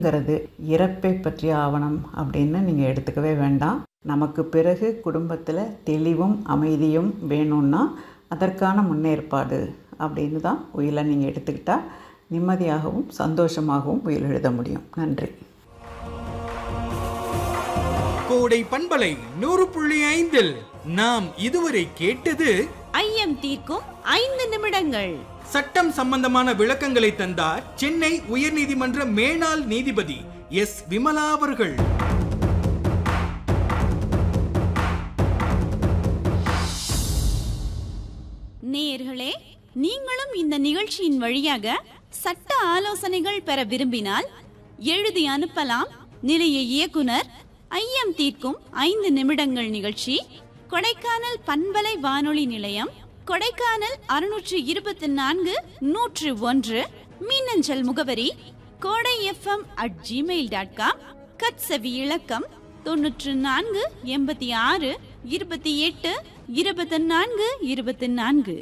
ங்கிறது இறப்பை பற்றிய ஆவணம் அப்படின்னு நீங்கள் எடுத்துக்கவே வேண்டாம் நமக்கு பிறகு குடும்பத்தில் தெளிவும் அமைதியும் வேணும்னா அதற்கான முன்னேற்பாடு அப்படின்னு தான் உயிலை நீங்கள் எடுத்துக்கிட்டால் நிம்மதியாகவும் சந்தோஷமாகவும் உயில் எழுத முடியும் நன்றி கோடை பண்பலை நூறு புள்ளி ஐந்தில் நாம் இதுவரை கேட்டது ஐயம் தீர்க்கும் ஐந்து நிமிடங்கள் சட்டம் சம்பந்தமான விளக்கங்களை தந்தார் சென்னை உயர்நீதிமன்ற மேனாள் நீதிபதி எஸ் விமலா அவர்கள் நேயர்களே நீங்களும் இந்த நிகழ்ச்சியின் வழியாக சட்ட ஆலோசனைகள் பெற விரும்பினால் எழுதி அனுப்பலாம் நிலைய இயக்குனர் ஐயம் தீர்க்கும் ஐந்து நிமிடங்கள் நிகழ்ச்சி கொடைக்கானல் பண்பலை வானொலி நிலையம் கொடைக்கானல் அறுநூற்று இருபத்தி நான்கு நூற்று ஒன்று மின்னஞ்சல் முகவரி Kodai FM at Gmail dot com கட்சவி இலக்கம் தொன்னூற்று நான்கு எண்பத்தி ஆறு இருபத்தி எட்டு இருபத்தி நான்கு இருபத்தி நான்கு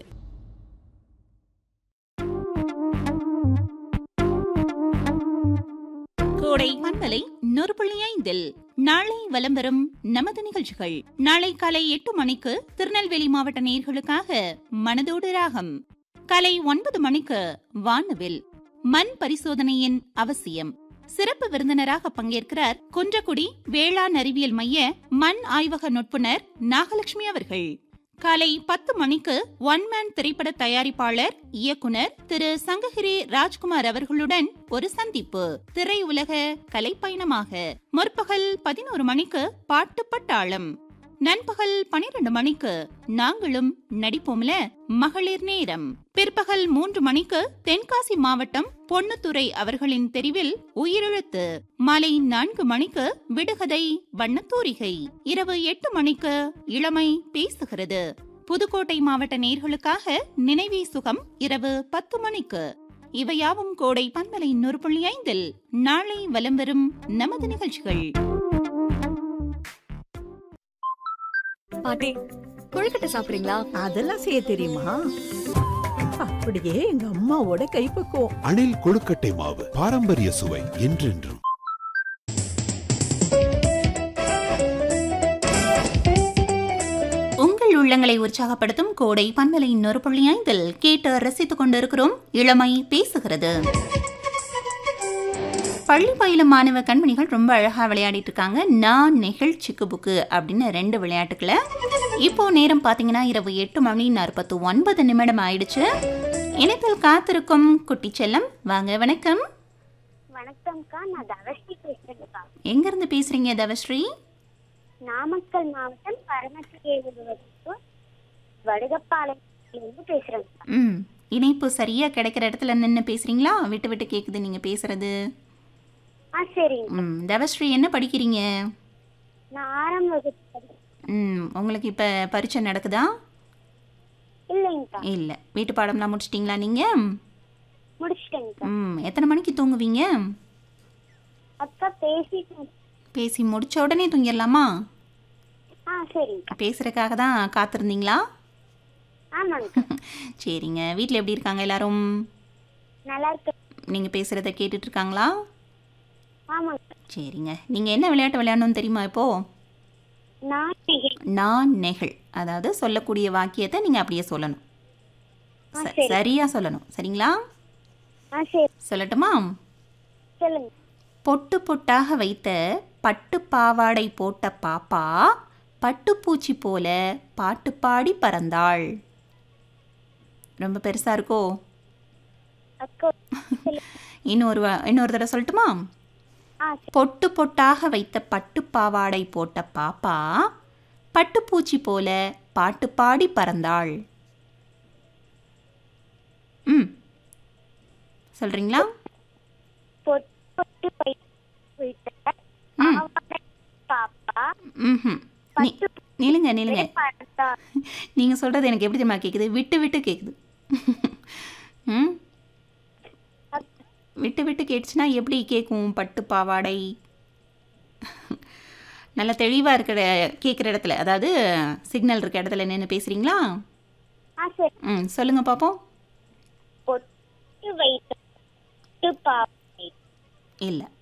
கோடை பண்பலை நூறு புள்ளி ஐந்தில் நாளை வலம் வரும் நமது நிகழ்ச்சிகள் நாளை காலை எட்டு மணிக்கு திருநெல்வேலி மாவட்ட நேர்களுக்காக மனதோடு ராகம் காலை ஒன்பது மணிக்கு வானவில் மண் பரிசோதனையின் அவசியம் சிறப்பு விருந்தினராக பங்கேற்கிறார் குன்றக்குடி வேளாண் அறிவியல் மைய மண் ஆய்வக நுட்புணர் நாகலட்சுமி அவர்கள் காலை பத்து மணிக்கு ஒன் மேன் திரைப்பட தயாரிப்பாளர் இயக்குனர் திரு சங்ககிரி ராஜ்குமார் அவர்களுடன் ஒரு சந்திப்பு திரையுலக கலைப்பயணமாக முற்பகல் பதினோரு மணிக்கு பாட்டு பட்டாளம் நண்பகல் பனிரெண்டு மணிக்கு நாங்களும் நடிப்போம்ல மகளிர் நேரம் பிற்பகல் மூன்று மணிக்கு தென்காசி மாவட்டம் பொன்னுத்துறை அவர்களின் தெரிவில் உயிரெழுத்து மாலை நான்கு மணிக்கு விடுகதை வண்ணத்தூரிகை இரவு எட்டு மணிக்கு இளமை பேசுகிறது புதுக்கோட்டை மாவட்ட நேர்களுக்காக நினைவே சுகம் இரவு பத்து மணிக்கு இவையாவும் கோடை பண்பலை நூறு புள்ளி ஐந்தில் நாளை வலம் வரும் நமது நிகழ்ச்சிகள் பாட்டி கொழுக்கட்டை சாப்பிடுறீங்களா அதெல்லாம் செய்ய தெரியுமா அப்படியே எங்க அம்மாவோட கைப்பக்குவம் அணில் கொழுக்கட்டை மாவு பாரம்பரிய சுவை என்றென்றும் உங்கள் உள்ளங்களை உற்சாகப்படுத்தும் கோடை பண்பலை நொறு புள்ளி ஐந்தில் கேட்டு ரசித்துக் கொண்டிருக்கிறோம் இளமை பேசுகிறது பள்ளி பயிலும் மாணவ கண்மணிகள் ரொம்ப அழகா விளையாடிட்டு இருக்காங்க நான் நெகிழ்ச்சிக்கு புக்கு அப்படின்னு ரெண்டு விளையாட்டுக்களை இப்போ நேரம் பார்த்தீங்கன்னா இரவு எட்டு மணி நாற்பத்தி ஒன்பது நிமிடம் ஆயிடுச்சு இணைப்பில் காத்திருக்கும் குட்டி செல்லம் வாங்க வணக்கம் வணக்கம்க்கா நான் தவஸ்ரீ பேசுறேன்க்கா எங்கிருந்து பேசுறீங்க தவஸ்ரீ நாமக்கல் மாவட்டம் பரமத்தியேவு வகுப்பு வடுகப்பாளையத்திலிருந்து பேசுறேன்க்கா ம் இணைப்பு சரியா கிடைக்கிற இடத்துல நின்று பேசுறீங்களா விட்டு விட்டு கேக்குது நீங்க பேசுறது ஆ சரிங்க ம் தவஸ்ரீ என்ன படிக்கிறீங்க நான் ஆறாம் வகுப்பு படி- ம் உங்களுக்கு இப்போ பரீட்சை நடக்குதா இல்லைங்கக்கா இல்லை வீட்டு பாடம்லாம் முடிச்சிட்டிங்களா நீங்கள் முடிச்சிட்டேங்கக்கா ம் எத்தனை மணிக்கு தூங்குவீங்க அக்கா பேசிட்டு பேசி முடிச்ச உடனே தூங்கிடலாமா ஆ சரிங்கக்கா பேசுகிறதுக்காக தான் காத்திருந்தீங்களா ஆமாங்கக்கா சரிங்க வீட்டில் எப்படி இருக்காங்க எல்லாரும் நல்லா இருக்கு நீங்கள் பேசுகிறத கேட்டுட்டு இருக்காங்களா ஆமாங்கக்கா சரிங்க நீங்கள் என்ன விளையாட்டு விளையாடணும்னு தெரியுமா இப்போது நான் நெகிழ். நான் நெகிழ் அதாவது சொல்லக்கூடிய வாக்கியத்தை நீங்கள் அப்படியே சொல்லணும் ஆ ச- சரி சரியா சொல்லணும் சரிங்களா ஆ சரி சொல்லட்டுமா சொல்லுங்க பொட்டு பொட்டாக வைத்த பட்டு பாவாடை போட்ட பாப்பா பட்டுப்பூச்சி போல பாட்டு பாடி பறந்தாள் ரொம்ப பெருசா இருக்கோ அக்கா சொல்லு. இன்னொரு வ- இன்னொரு தடவை சொல்லட்டுமா ஆ சரி பொட்டு பொட்டாக வைத்த பட்டு பாவாடை போட்ட பாப்பா பட்டுப்பூச்சி போல பாட்டு பாடி பறந்தாள் ம் சொல்றீங்களா பொட்டு பொட்டு பை வைத்த ம் பாவாடை பாப்பா ம் நிலுங்க நிலுங்க பார்த்தா நீங்க சொல்றது எனக்கு எப்படி தெரியுமா கேக்குது விட்டு விட்டு கேக்குது ம் விட்டு விட்டு கேட்டுச்சுன்னா எப்படி கேட்கும் பட்டு பாவாடை நல்ல தெளிவாக இருக்கிற கேட்குற இடத்துல அதாவது சிக்னல் இருக்க இடத்துல நின்று பேசுகிறீங்களா ஆ சரி ம் சொல்லுங்கள் பார்ப்போம் பொட்டு வைத்த பாப்பா இல்லை